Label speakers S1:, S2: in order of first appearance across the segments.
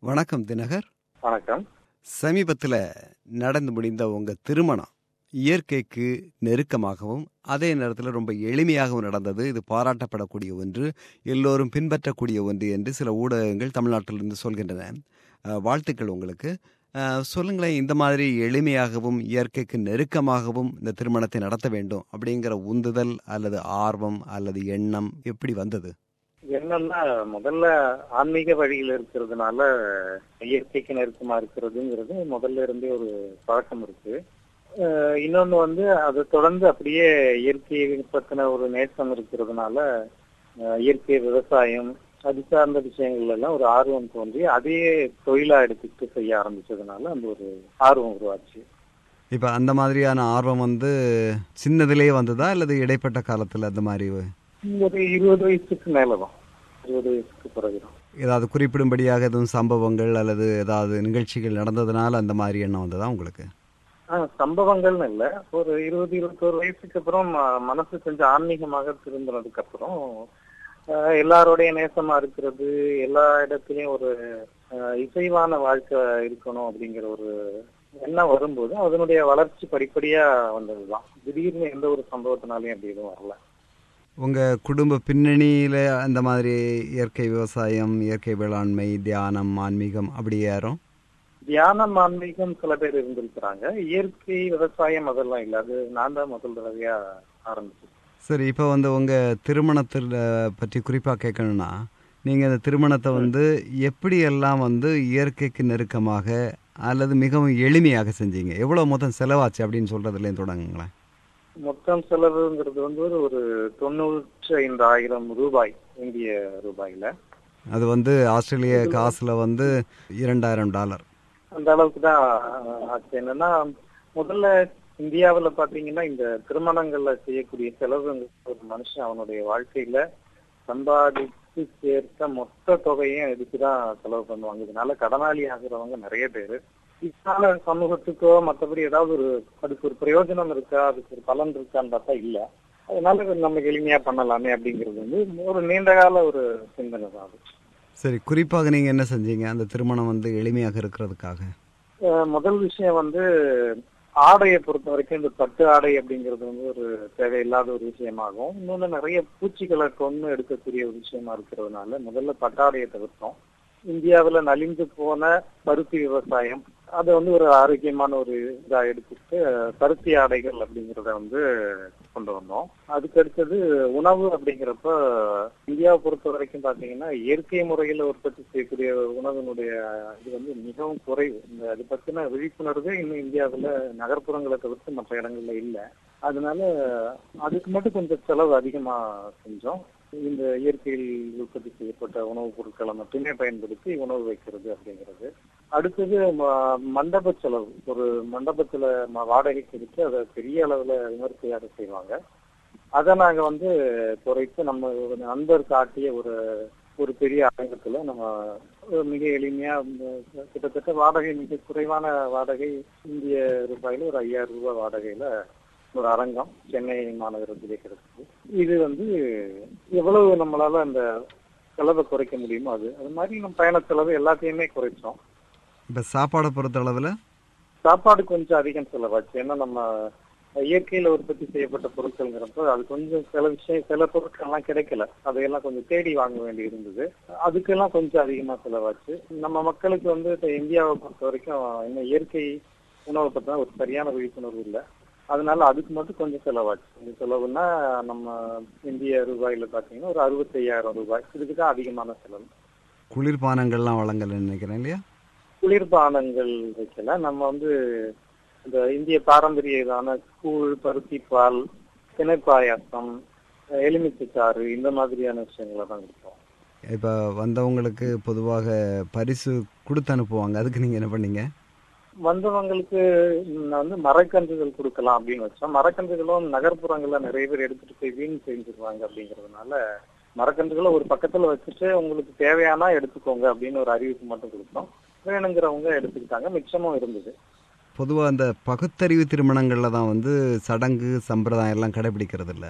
S1: வணக்கம் தினகர்
S2: வணக்கம்
S1: சமீபத்தில் நடந்து முடிந்த உங்கள் திருமணம் இயற்கைக்கு நெருக்கமாகவும் அதே நேரத்தில் ரொம்ப எளிமையாகவும் நடந்தது இது பாராட்டப்படக்கூடிய ஒன்று எல்லோரும் பின்பற்றக்கூடிய ஒன்று என்று சில ஊடகங்கள் தமிழ்நாட்டிலிருந்து சொல்கின்றன அஹ், வாழ்த்துக்கள் உங்களுக்கு அஹ், சொல்லுங்களேன் இந்த மாதிரி எளிமையாகவும் இயற்கைக்கு நெருக்கமாகவும் இந்த திருமணத்தை நடத்த வேண்டும் அப்படிங்கிற உந்துதல் அல்லது ஆர்வம் அல்லது எண்ணம் எப்படி வந்தது
S2: என்னன்னா முதல்ல ஆன்மீக வழியில இருக்கிறதுனால இயற்கைக்கு நெருக்கமா இருக்கிறதுங்கிறது முதல்ல இருந்தே ஒரு பழக்கம் இருக்கு அஹ் இன்னொன்னு வந்து அதை தொடர்ந்து அப்படியே இயற்கையை பத்தின ஒரு நேசம் இருக்கிறதுனால அஹ் இயற்கை விவசாயம் அது சார்ந்த விஷயங்கள்ல எல்லாம் ஒரு ஆர்வம் தோன்றி அதையே தொழிலா எடுத்துக்கிட்டு செய்ய ஆரம்பிச்சதுனால அந்த ஒரு ஆர்வம் உருவாச்சு
S1: இப்போ அந்த மாதிரியான ஆர்வம் வந்து சின்னதிலேயே வந்ததா அல்லது இடைப்பட்ட காலத்தில் அந்த மாதிரி
S2: ஒரு இருபது வயசுக்கு மேலதான் இருபது வயசுக்கு பிறகுதான்
S1: ஏதாவது குறிப்பிடும்படியாக எதுவும் சம்பவங்கள் அல்லது ஏதாவது நிகழ்ச்சிகள் நடந்ததுனால அந்த மாதிரி எண்ணம் வந்ததா உங்களுக்கு
S2: ஆஹ் சம்பவங்கள்னு இல்ல ஒரு இருபது இருபத்தோரு வயசுக்கு அப்புறம் ம- மனசு கொஞ்சம் ஆன்மீகமாக திரும்பினதுக்கு அப்புறம் ஆஹ் எல்லாரோடைய நேசமா இருக்கிறது எல்லா இடத்துலயும் ஒரு ஆஹ் இசைவான வாழ்க்கை இருக்கணும் அப்படிங்கிற ஒரு எண்ணம் வரும்போது அதனுடைய வளர்ச்சி படிப்படியா வந்ததுதான் திடீர்னு எந்த ஒரு சம்பவத்தினாலையும் அப்படி எதுவும் வரல
S1: உங்கள் குடும்ப பின்னணியில் அந்த மாதிரி இயற்கை விவசாயம் இயற்கை வேளாண்மை தியானம் ஆன்மீகம் அப்படி யாரும்
S2: தியானம் ஆன்மீகம் சில பேர் இருந்திருக்கிறாங்க இயற்கை விவசாயம் அதெல்லாம் இல்ல அது நான் தான் முதல் தடவையா ஆரம்பிச்சேன்
S1: சரி இப்போ வந்து உங்கள் திருமணத்தில் பற்றி குறிப்பாக கேட்கணும்னா நீங்கள் இந்த திருமணத்தை வந்து எப்படியெல்லாம் வந்து இயற்கைக்கு நெருக்கமாக அல்லது மிகவும் எளிமையாக செஞ்சீங்க எவ்வளோ மொத்தம் செலவாச்சு அப்படின்னு சொல்கிறதுலேயும் தொடங்குங்களேன்
S2: மொத்தம் செலவுங்கிறது வந்து ஒரு ஒரு தொண்ணூற்றி ஐந்து ஆயிரம் ரூபாய் இந்திய ரூபாயில
S1: அது வந்து ஆஸ்திரேலிய காசில் வந்து இரண்டாயிரம் டாலர்
S2: அந்த அளவுக்கு தான் ஆச்சு என்னன்னா முதல்ல இந்தியாவுல பாத்தீங்கன்னா இந்த திருமணங்கள்ல செய்யக்கூடிய செலவுங்க ஒரு மனுஷன் அவனுடைய வாழ்க்கையில சம்பாதிச்சு சேர்த்த மொத்த தொகையும் இதுக்குதான் செலவு பண்ணுவாங்க இதனால கடனாளி ஆகுறவங்க நிறைய பேரு இதனால சமூகத்துக்கோ மத்தபடி ஏதாவது ஒரு அதுக்கு ஒரு பிரயோஜனம் இருக்கா அதுக்கு ஒரு பலன் இருக்கான்னு பார்த்தா இல்ல அதனால இது நம்ம எளிமையா பண்ணலாமே அப்படிங்கிறது வந்து ஒரு நீண்ட கால ஒரு சிந்தனை தான் அது
S1: சரி குறிப்பாக நீங்கள் என்ன செஞ்சீங்க அந்த திருமணம் வந்து எளிமையாக இருக்கிறதுக்காக
S2: அஹ் முதல் விஷயம் வந்து ஆடையை பொறுத்த வரைக்கும் இந்த பட்டு ஆடை அப்படிங்கிறது வந்து ஒரு தேவையில்லாத ஒரு விஷயமாகும் இன்னொன்னு நிறைய பூச்சிகளை கொண்டு எடுக்கக்கூடிய ஒரு விஷயமா இருக்கிறதுனால முதல்ல பட்டாடையை தவிர்த்தோம் இந்தியாவுல நலிந்து போன பருத்தி விவசாயம் அதை வந்து ஒரு ஆரோக்கியமான ஒரு இதா எடுத்துட்டு அஹ், பருத்தி ஆடைகள் அப்படிங்கிறத வந்து கொண்டு வந்தோம் அதுக்கு அடுத்தது உணவு அப்படிங்கிறப்ப இந்தியாவை பொறுத்த வரைக்கும் பாத்தீங்கன்னா இயற்கை முறையில உற்பத்தி செய்யக்கூடிய உணவினுடைய இது வந்து மிகவும் குறைவு இந்த அது பத்தின விழிப்புணர்வு இன்னும் இந்தியாவுல நகர்ப்புறங்களை தவிர்த்து மற்ற இடங்கள்ல இல்ல அதனால அதுக்கு மட்டும் கொஞ்சம் செலவு அதிகமா செஞ்சோம் இந்த இயற்கையில் உற்பத்தி செய்யப்பட்ட உணவுப் பொருட்களை மட்டுமே பயன்படுத்தி உணவு வைக்கிறது அப்படிங்கிறது அடுத்தது ம- மண்டப செலவு ஒரு மண்டபத்துல ம- வாடகைக்கு எடுத்து அதை பெரிய அளவுல விமர்சையாக செய்வாங்க அதை நாங்க வந்து குறைத்து நம்ம ஒரு நண்பர் காட்டிய ஒரு ஒரு பெரிய அரங்கத்துல நம்ம ஒரு மிக எளிமையா இந்த கிட்டத்தட்ட வாடகை மிக குறைவான வாடகை இந்திய ரூபாயில ஒரு ஐயாயிரம் ரூபாய் வாடகையில ஒரு அரங்கம் சென்னை மாநகரத்திலே கிடைச்சது இது வந்து எவ்வளவு நம்மளால அந்த செலவை குறைக்க முடியுமோ அது அது மாதிரி நம்ம பயண செலவு எல்லாத்தையுமே குறைச்சோம்
S1: இப்போ சாப்பாடை பொறுத்த அளவில்
S2: சாப்பாடு கொஞ்சம் அதிகம் செலவாச்சு ஏன்னா நம்ம இயற்கையில உற்பத்தி செய்யப்பட்ட பொருட்கள்ங்கிறப்ப அது கொஞ்சம் சில விஷயம் சில பொருட்கள்லாம் கிடைக்கல அதையெல்லாம் கொஞ்சம் தேடி வாங்க வேண்டி இருந்தது அதுக்கெல்லாம் கொஞ்சம் அதிகமா செலவாச்சு நம்ம மக்களுக்கு வந்து இப்ப இந்தியாவை பொறுத்த வரைக்கும் இன்னும் இயற்கை உணவை பத்தின ஒரு சரியான விழிப்புணர்வு இல்லை அதனால அதுக்கு மட்டும் கொஞ்சம் செலவாச்சு இந்த செலவுன்னா நம்ம இந்திய ரூபாயில பாத்தீங்கன்னா ஒரு அறுபத்தி ஐயாயிரம் ரூபாய் இதுக்கு தான் அதிகமான செலவு
S1: குளிர்பானங்கள்லாம் வழங்கலைன்னு நினைக்கிறேன் இல்லையா
S2: குளிர்பானங்கள் வைக்கல நம்ம வந்து இந்த இந்திய பாரம்பரிய இதான கூழ் பருத்தி பால் திணை பாயாசம் எலுமிச்சைச்சாறு இந்த மாதிரியான விஷயங்களை தான் கொடுப்போம்
S1: இப்போ வந்தவங்களுக்கு பொதுவாக பரிசு கொடுத்து அனுப்புவாங்க அதுக்கு நீங்கள் என்ன பண்ணீங்க
S2: வந்தவங்களுக்கு நான் வந்து மரக்கன்றுகள் கொடுக்கலாம் அப்படின்னு வச்சோம் மரக்கன்றுகளும் நகர்ப்புறங்கள்ல நிறைய பேர் எடுத்துட்டு போய் வீண் செஞ்சிருவாங்க அப்படிங்கறதுனால மரக்கன்றுகளை ஒரு பக்கத்துல வச்சுட்டு உங்களுக்கு தேவையானா எடுத்துக்கோங்க அப்படின்னு ஒரு அறிவிப்பு மட்டும் கொடுத்தோம் வேணுங்கிறவங்க எடுத்துக்கிட்டாங்க மிச்சமும் இருந்தது
S1: பொதுவாக அந்த பகுத்தறிவு திருமணங்களில் தான் வந்து சடங்கு சம்பிரதாயம் எல்லாம் கடைபிடிக்கிறது இல்லை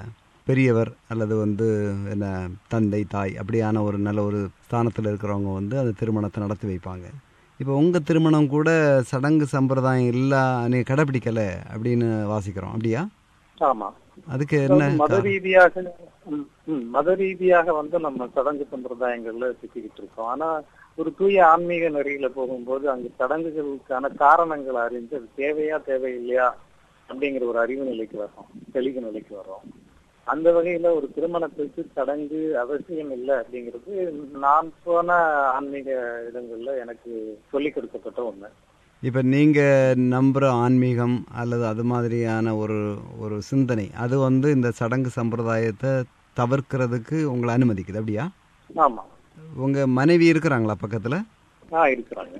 S1: பெரியவர் அல்லது வந்து என்ன தந்தை தாய் அப்படியான ஒரு நல்ல ஒரு ஸ்தானத்தில் இருக்கிறவங்க வந்து அந்த திருமணத்தை நடத்தி வைப்பாங்க இப்போ உங்கள் திருமணம் கூட சடங்கு சம்பிரதாயம் இல்லை நீ கடைப்பிடிக்கலை அப்படின்னு வாசிக்கிறோம் அப்படியா
S2: ஆமா
S1: அதுக்கு என்ன
S2: அதாவது மத
S1: கா-
S2: ரீதியாக ம், ம், மத ரீதியாக வந்து நம்ம சடங்கு சம்பிரதாயங்கள்ல சிக்கிக்கிட்டு இருக்கோம் ஆனா ஒரு தூய ஆன்மீக நெறியில போகும்போது அங்க சடங்குகளுக்கான காரணங்கள் அறிஞ்சு அது தேவையா தேவையில்லையா அப்படிங்கிற ஒரு அறிவு நிலைக்கு வரோம் தெளிவு நிலைக்கு வரோம் அந்த வகையில ஒரு திருமணத்துக்கு சடங்கு அவசியம் இல்லை அப்படிங்கிறது நான் போன ஆன்மீக இடங்கள்ல எனக்கு சொல்லிக் கொடுக்கப்பட்ட ஒண்ணு
S1: இப்போ நீங்கள் நம்புகிற ஆன்மீகம் அல்லது அது மாதிரியான ஒரு ஒரு சிந்தனை அது வந்து இந்த சடங்கு சம்பிரதாயத்தை தவிர்க்கிறதுக்கு உங்களை அனுமதிக்குது அப்படியா
S2: ஆமா
S1: உங்கள் மனைவி இருக்கிறாங்களா பக்கத்தில்
S2: ஆஹ் இருக்கிறாங்க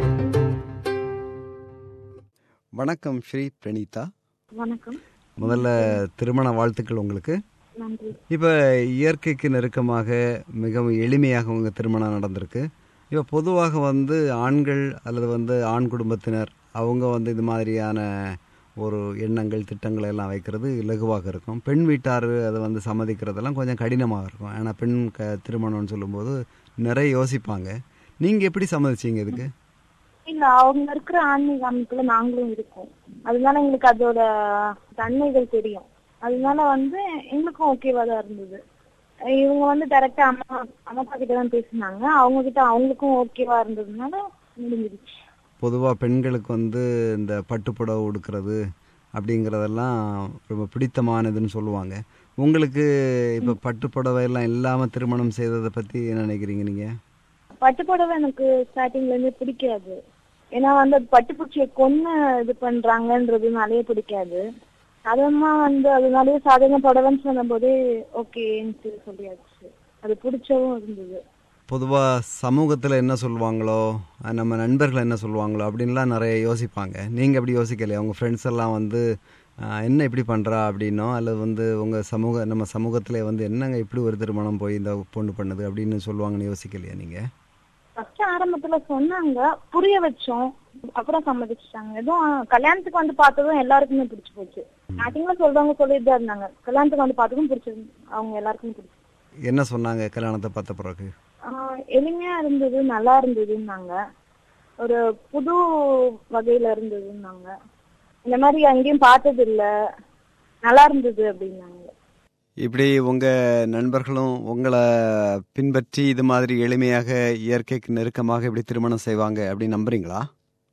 S1: வணக்கம் ஸ்ரீ பிரணீதா
S3: வணக்கம்
S1: முதல்ல திருமண வாழ்த்துக்கள் உங்களுக்கு
S3: நன்றி
S1: இப்போ இயற்கைக்கு நெருக்கமாக மிகவும் எளிமையாக உங்கள் திருமணம் நடந்திருக்கு இப்போ பொதுவாக வந்து ஆண்கள் அல்லது வந்து ஆண் குடும்பத்தினர் அவங்க வந்து இது மாதிரியான ஒரு எண்ணங்கள் திட்டங்கள் எல்லாம் வைக்கிறது இலகுவாக இருக்கும் பெண் வீட்டார் அதை வந்து சம்மதிக்கிறதெல்லாம் கொஞ்சம் கடினமாக இருக்கும் ஏன்னா பெண் க திருமணம்னு சொல்லும்போது நிறைய யோசிப்பாங்க நீங்கள் எப்படி சம்மதிச்சீங்க இதுக்கு
S3: இல்ல அவங்க இருக்கிற ஆன்மீக அமைப்புல நாங்களும் இருக்கோம் அதனால எங்களுக்கு அதோட தன்மைகள் தெரியும் அதனால வந்து எங்களுக்கும் ஓகேவா தான் இருந்தது இவங்க வந்து டைரக்டா அம்மா அம்மா அப்பா கிட்ட தான் பேசினாங்க அவங்க கிட்ட அவங்களுக்கும் ஓகேவா இருந்ததுனால முடிஞ்சிருச்சு
S1: பொதுவாக பெண்களுக்கு வந்து இந்த பட்டுப்புடவை உடுக்கிறது அப்படிங்கிறதெல்லாம் ரொம்ப பிடித்தமானதுன்னு சொல்லுவாங்க உங்களுக்கு இப்போ பட்டுப்புடவை எல்லாம் இல்லாமல் திருமணம் செய்ததை பற்றி என்ன நினைக்கிறீங்க நீங்கள்
S3: பட்டு புடவை எனக்கு ஸ்டார்டிங்ல இருந்து பிடிக்காது ஏன்னா வந்து அது பட்டுப்பூச்சியை கொன்னு இது பண்றாங்கன்றதுனாலயே பிடிக்காது அதம்மா வந்து அதனாலயே சாதாரண புடவைன்னு சொன்னபோதே ஓகேன்னு சொல்லியாச்சு அது பிடிச்சவும் இருந்தது
S1: பொதுவாக சமூகத்தில் என்ன சொல்லுவாங்களோ அஹ் நம்ம நண்பர்கள் என்ன சொல்லுவாங்களோ அப்படின்லாம் நிறைய யோசிப்பாங்க நீங்கள் அப்படி யோசிக்கலையா உங்கள் ஃப்ரெண்ட்ஸ் எல்லாம் வந்து அஹ், என்ன இப்படி பண்ணுறா அப்படின்னோ அல்லது வந்து உங்கள் சமூக நம்ம சமூகத்தில் வந்து என்னங்க இப்படி ஒரு திருமணம் போய் இந்த பொண்ணு பண்ணுது அப்படின்னு சொல்லுவாங்கன்னு யோசிக்கலையா நீங்கள்
S3: ஃபர்ஸ்ட் ஆரம்பத்துல சொன்னாங்க புரிய வச்சோம் அப்புறம் சம்மதிச்சிட்டாங்க எதுவும் கல்யாணத்துக்கு வந்து பார்த்ததும் எல்லாருக்குமே பிடிச்சு போச்சு ஸ்டார்டிங்ல சொல்றவங்க சொல்லிட்டு தான் இருந்தாங்க கல்யாணத்துக்கு வந்து பார்த்ததும் பிடிச்சது அவங்க எல்லாருக்குமே பிடிச்சு
S1: என்ன சொன்னாங்க கல்யாணத்தை பார்த்த பிறகு
S3: ஆஹ் எளிமையா இருந்தது நல்லா இருந்ததுன்னாங்க ஒரு புது வகையில இருந்ததுன்னாங்க இந்த மாதிரி அங்கேயும் பார்த்தது இல்ல நல்லா இருந்தது அப்படின்னாங்க
S1: இப்படி உங்கள் நண்பர்களும் உங்களை பின்பற்றி இது மாதிரி எளிமையாக இயற்கைக்கு நெருக்கமாக இப்படி திருமணம் செய்வாங்க அப்படின்னு நம்புறீங்களா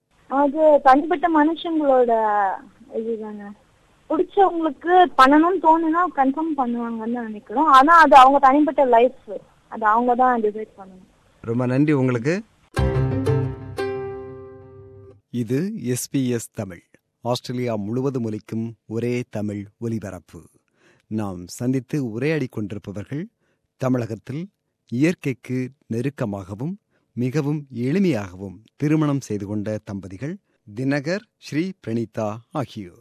S3: அது தனிப்பட்ட மனுஷங்களோட இதுதாங்க பிடிச்சவங்களுக்கு பண்ணணும்னு தோணுனா கன்ஃபார்ம் பண்ணுவாங்கன்னு நினைக்கிறோம் ஆனா அது அவங்க தனிப்பட்ட லைஃப் அது அவங்க தான் டிசைட் பண்ணணும்
S1: ரொம்ப நன்றி உங்களுக்கு இது எஸ்பிஎஸ் தமிழ் ஆஸ்திரேலியா முழுவதும் ஒலிக்கும் ஒரே தமிழ் ஒலிபரப்பு நாம் சந்தித்து உரையாடிக் கொண்டிருப்பவர்கள் தமிழகத்தில் இயற்கைக்கு நெருக்கமாகவும் மிகவும் எளிமையாகவும் திருமணம் செய்து கொண்ட தம்பதிகள் தினகர் ஸ்ரீ பிரணீதா ஆகியோர்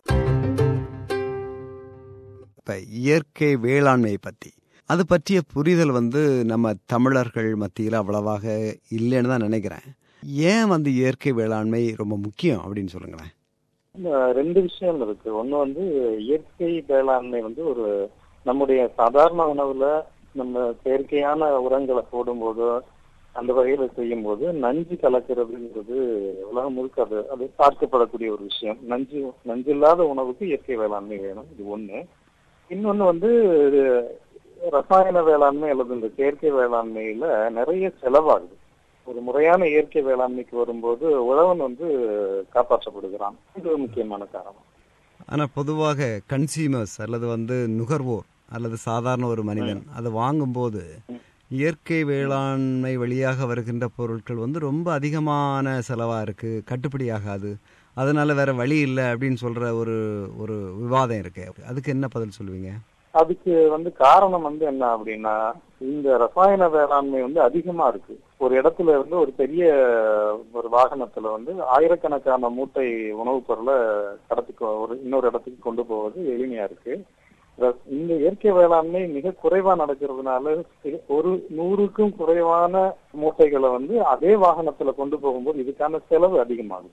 S1: இப்ப இயற்கை வேளாண்மை பத்தி அது பற்றிய புரிதல் வந்து நம்ம தமிழர்கள் மத்தியில் அவ்வளவாக இல்லைன்னு தான் நினைக்கிறேன் ஏன் வந்து இயற்கை வேளாண்மை ரொம்ப முக்கியம் அப்படின்னு சொல்லுங்களேன்
S2: இந்த ரெண்டு விஷயம் இருக்கு ஒண்ணு வந்து இயற்கை வேளாண்மை வந்து ஒரு நம்முடைய சாதாரண உணவுல நம்ம செயற்கையான உரங்களை போடும்போது அந்த வகையில செய்யும் போது நஞ்சு கலக்கிறதுங்கிறது உலகம் முழுக்க அது அது பார்க்கப்படக்கூடிய ஒரு விஷயம் நஞ்சு நஞ்சு இல்லாத உணவுக்கு இயற்கை வேளாண்மை வேணும் இது ஒண்ணு இன்னொன்னு வந்து இது ரசாயன வேளாண்மை அல்லது இந்த செயற்கை வேளாண்மையில நிறைய செலவாகுது ஒரு முறையான இயற்கை வேளாண்மைக்கு வரும்போது உழவன் வந்து காப்பாற்றப்படுகிறான் இது ஒரு முக்கியமான காரணம்
S1: ஆனால் பொதுவாக கன்சியூமர்ஸ் அல்லது வந்து நுகர்வோர் அல்லது சாதாரண ஒரு மனிதன் அதை வாங்கும்போது இயற்கை வேளாண்மை வழியாக வருகின்ற பொருட்கள் வந்து ரொம்ப அதிகமான செலவாக இருக்குது கட்டுப்படி ஆகாது அதனால வேற வழி இல்லை அப்படின்னு சொல்ற ஒரு ஒரு விவாதம் இருக்கு அதுக்கு என்ன பதில் சொல்லுவீங்க
S2: அதுக்கு வந்து காரணம் வந்து என்ன அப்படின்னா இந்த ரசாயன வேளாண்மை வந்து அதிகமா இருக்கு ஒரு இடத்துல இருந்து ஒரு பெரிய ஒரு வாகனத்துல வந்து ஆயிரக்கணக்கான மூட்டை உணவுப் பொருளை கடத்தி கொ- ஒரு இன்னொரு இடத்துக்கு கொண்டு போவது எளிமையா இருக்கு ர- இந்த இயற்கை வேளாண்மை மிக குறைவா நடக்கிறதுனால சி- ஒரு நூறுக்கும் குறைவான மூட்டைகளை வந்து அதே வாகனத்துல கொண்டு போகும்போது இதுக்கான செலவு அதிகமாகுது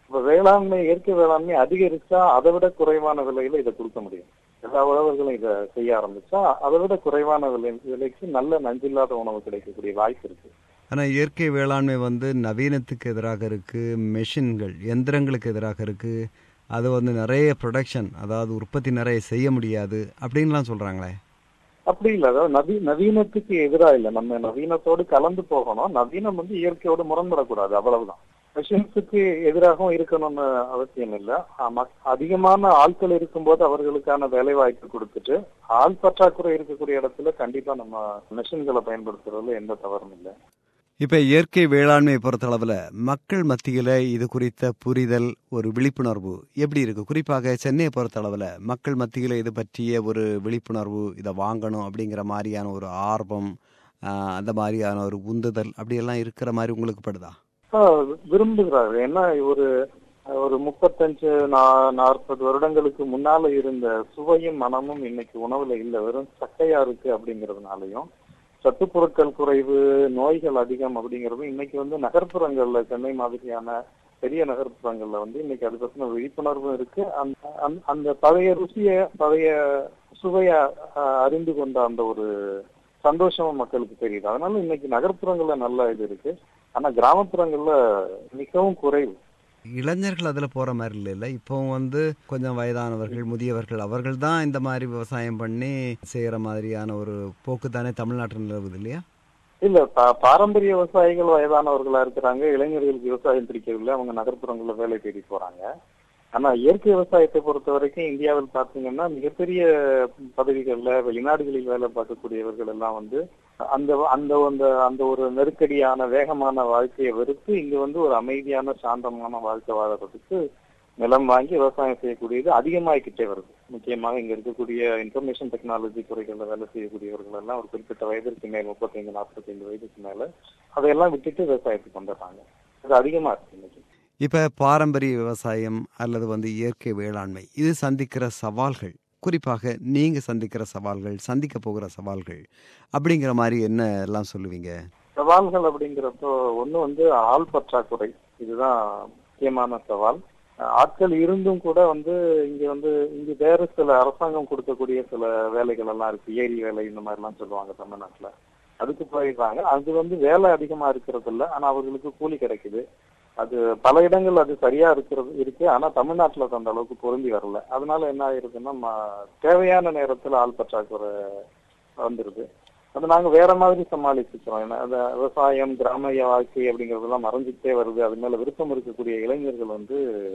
S2: இப்ப வேளாண்மை இயற்கை வேளாண்மை அதிகரிச்சா அதை விட குறைவான விலையில இதை கொடுக்க முடியும் எல்லா உழவர்களும் இதை செய்ய ஆரம்பிச்சா அதை விட குறைவான விலை விலைக்கு நல்ல நஞ்சில்லாத உணவு கிடைக்கக்கூடிய வாய்ப்பு இருக்கு
S1: ஆனால் இயற்கை வேளாண்மை வந்து நவீனத்துக்கு எதிராக இருக்குது மெஷின்கள் எந்திரங்களுக்கு எதிராக இருக்குது அது வந்து நிறைய ப்ரொடக்ஷன் அதாவது உற்பத்தி நிறைய செய்ய முடியாது அப்படின்லாம் சொல்கிறாங்களே
S2: அப்படி இல்ல அதாவது நவீ நவீனத்துக்கு எதிரா இல்ல நம்ம நவீனத்தோடு கலந்து போகணும் நவீனம் வந்து இயற்கையோடு முரண்படக்கூடாது அவ்வளவுதான் மிஷின்ஸுக்கு எதிராகவும் இருக்கணும்னு அவசியம் இல்ல ஆமா அதிகமான ஆட்கள் இருக்கும்போது அவர்களுக்கான வேலை வாய்ப்பு கொடுத்துட்டு ஆள் பற்றாக்குறை இருக்கக்கூடிய இடத்துல கண்டிப்பா நம்ம மிஷின்களை பயன்படுத்துறதுல எந்த தவறும் இல்லை
S1: இப்போ இயற்கை வேளாண்மையை பொறுத்தளவில் மக்கள் மத்தியில் இது குறித்த புரிதல் ஒரு விழிப்புணர்வு எப்படி இருக்கு குறிப்பாக சென்னையை பொறுத்தளவில் மக்கள் மத்தியில் இது பற்றிய ஒரு விழிப்புணர்வு இதை வாங்கணும் அப்படிங்கிற மாதிரியான ஒரு ஆர்வம் ஆஹ், அந்த மாதிரியான ஒரு உந்துதல் அப்படியெல்லாம் இருக்கிற மாதிரி உங்களுக்கு படுதா
S2: ஆஹ் விரும்புகிறார்கள் ஏன்னா ஒரு ஒரு முப்பத்தஞ்சு நா- நாற்பது வருடங்களுக்கு முன்னால இருந்த சுவையும் மனமும் இன்னைக்கு உணவுல இல்ல வெறும் சக்கையா இருக்கு அப்படிங்கறதுனாலயும் சத்து பொருட்கள் குறைவு நோய்கள் அதிகம் அப்படிங்கறதும் இன்னைக்கு வந்து நகர்ப்புறங்கள்ல சென்னை மாதிரியான பெரிய நகர்ப்புறங்கள்ல வந்து இன்னைக்கு அது பத்தின விழிப்புணர்வும் இருக்கு அந்த அந்த- அந்த பழைய ருசிய பழைய சுவைய ஆஹ், அறிந்து கொண்ட அந்த ஒரு சந்தோஷமும் மக்களுக்கு தெரியுது அதனால இன்னைக்கு நகர்ப்புறங்கள்ல நல்ல இது இருக்கு ஆனா கிராமப்புறங்கள்ல மிகவும் குறைவு
S1: இளைஞர்கள் அதில் போகிற மாதிரி இல்லைல்ல இப்போ வந்து கொஞ்சம் வயதானவர்கள் முதியவர்கள் அவர்கள் தான் இந்த மாதிரி விவசாயம் பண்ணி செய்கிற மாதிரியான ஒரு போக்கு தானே தமிழ்நாட்டில் நிலவுது இல்லையா
S2: இல்ல பா- பாரம்பரிய விவசாயிகள் வயதானவர்களா இருக்கிறாங்க இளைஞர்களுக்கு விவசாயம் பிடிக்கவில்லை அவங்க நகர்ப்புறங்கள்ல வேலை தேடி போறாங்க ஆனா இயற்கை விவசாயத்தை பொறுத்த வரைக்கும் இந்தியாவில் பாத்தீங்கன்னா மிகப்பெரிய பதவிகள்ல வெளிநாடுகளில் வேலை பார்க்கக்கூடியவர்கள் எல்லாம் வந்து அந்த அந்த அந்த அந்த ஒரு நெருக்கடியான வேகமான வாழ்க்கையை வெறுத்து இங்க வந்து ஒரு அமைதியான சாந்தமான வாழ்க்கை வாழறதுக்கு நிலம் வாங்கி விவசாயம் செய்யக்கூடியது அதிகமாகிக்கிட்டே வருது முக்கியமாக இங்க இருக்கக்கூடிய இன்ஃபர்மேஷன் டெக்னாலஜி துறைகள்ல வேலை செய்யக்கூடியவர்கள் எல்லாம் ஒரு குறிப்பிட்ட வயதிற்கு மேல் முப்பத்தைந்து நாற்பத்தைந்து வயதுக்கு மேல அதையெல்லாம் விட்டுட்டு விவசாயத்துக்கு வந்துடுறாங்க அது அதிகமா இருக்கு இன்னைக்கு
S1: இப்போ பாரம்பரிய விவசாயம் அல்லது வந்து இயற்கை வேளாண்மை இது சந்திக்கிற சவால்கள் குறிப்பாக நீங்கள் சந்திக்கிற சவால்கள் சந்திக்க போகிற சவால்கள் அப்படிங்கிற மாதிரி என்ன எல்லாம் சொல்லுவீங்க
S2: சவால்கள் அப்படிங்கிறப்போ ஒண்ணு வந்து ஆள் பற்றாக்குறை இதுதான் முக்கியமான சவால் அஹ் ஆட்கள் இருந்தும் கூட வந்து இங்க வந்து இங்க வேற சில அரசாங்கம் கொடுக்கக்கூடிய சில வேலைகள் எல்லாம் இருக்கு ஏரி வேலை இந்த மாதிரி எல்லாம் சொல்லுவாங்க தமிழ்நாட்டுல அதுக்கு போயிடுறாங்க அது வந்து வேலை அதிகமா இருக்கிறது இல்ல ஆனா அவர்களுக்கு கூலி கிடைக்குது அது பல இடங்கள் அது சரியா இருக்கிறது இருக்கு ஆனா தமிழ்நாட்டுல அது அந்த அளவுக்கு பொருந்தி வரல அதனால என்ன ஆயிருதுன்னா ம- தேவையான நேரத்துல ஆள் பற்றாக்குறை வந்துருது அது நாங்க வேற மாதிரி சமாளிச்சுக்கிறோம் ஏன்னா அந்த விவசாயம் கிராமிய வாழ்க்கை அப்படிங்கறதெல்லாம் மறைஞ்சிட்டே வருது அது மேல விருப்பம் இருக்கக்கூடிய இளைஞர்கள் வந்து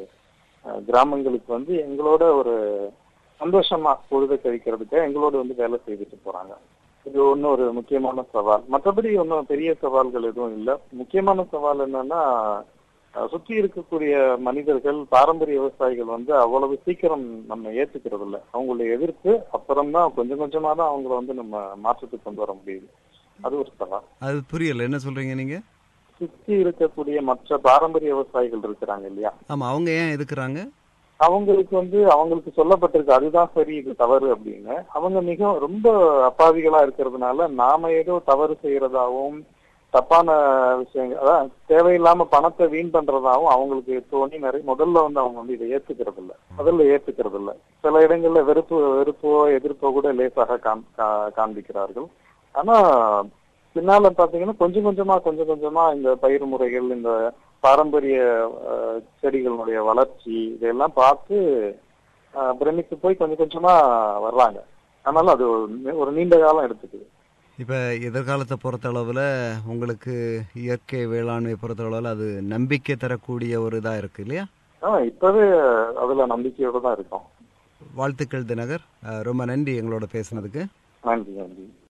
S2: அஹ், கிராமங்களுக்கு வந்து எங்களோட ஒரு சந்தோஷமா பொழுதை கழிக்கிறதுக்கு எங்களோட வந்து வேலை செய்துட்டு போறாங்க இது ஒன்றும் ஒரு முக்கியமான சவால் மற்றபடி ஒன்றும் பெரிய சவால்கள் எதுவும் இல்லை முக்கியமான சவால் என்னன்னா அஹ், சுற்றி இருக்கக்கூடிய மனிதர்கள் பாரம்பரிய விவசாயிகள் வந்து அவ்வளவு சீக்கிரம் நம்ம ஏத்துக்கிறது இல்ல அவங்களுடைய எதிர்ப்பு அப்புறம்தான் கொஞ்சம் கொஞ்சமா தான் அவங்கள வந்து நம்ம மாற்றத்துக்கு கொண்டு வர முடியுது அது ஒரு சவால்
S1: அது புரியல என்ன சொல்கிறீங்க நீங்கள்
S2: சுற்றி இருக்கக்கூடிய மற்ற பாரம்பரிய விவசாயிகள் இருக்கிறாங்க இல்லையா
S1: ஆமாம் அவங்க ஏன் எதுக்குறாங்க
S2: அவங்களுக்கு வந்து அவங்களுக்கு சொல்லப்பட்டிருக்கு அதுதான் சரி இது தவறு அப்படின்னு அவங்க மிக ரொம்ப அப்பாவிகளா இருக்கிறதுனால நாம ஏதோ தவறு செய்யறதாவும் தப்பான விஷயங்கள் அதான் தேவையில்லாம பணத்தை வீண் பண்றதாவும் அவங்களுக்கு தோணி நிறைய முதல்ல வந்து அவங்க வந்து இதை ஏத்துக்கிறது இல்ல முதல்ல ஏத்துக்கிறது இல்ல சில இடங்கள்ல வெறுப்பு வெறுப்போ எதிர்ப்போ கூட லேசாக காண்- கா- காண்பிக்கிறார்கள் ஆனா பின்னால பாத்தீங்கன்னா கொஞ்சம் கொஞ்சமா கொஞ்சம் கொஞ்சமா இந்த பயிர் முறைகள் இந்த பாரம்பரிய அஹ், செடிகளுடைய வளர்ச்சி இதெல்லாம் பார்த்து அஹ், பிரமித்து போய் கொஞ்சம் கொஞ்சமா வர்றாங்க அதனால அது ஒரு நீ- ஒரு நீண்ட காலம் எடுத்துக்குது
S1: இப்போ எதிர்காலத்தை பொறுத்தளவில் உங்களுக்கு இயற்கை வேளாண்மை பொறுத்தளவில் அது நம்பிக்கை தரக்கூடிய ஒரு இதாக இருக்குது இல்லையா
S2: ஆஹ் இப்பவே அதுல நம்பிக்கையோட தான் இருக்கோம்
S1: வாழ்த்துக்கள் தினகர் அஹ், ரொம்ப நன்றி எங்களோட பேசுனதுக்கு
S2: நன்றி நன்றி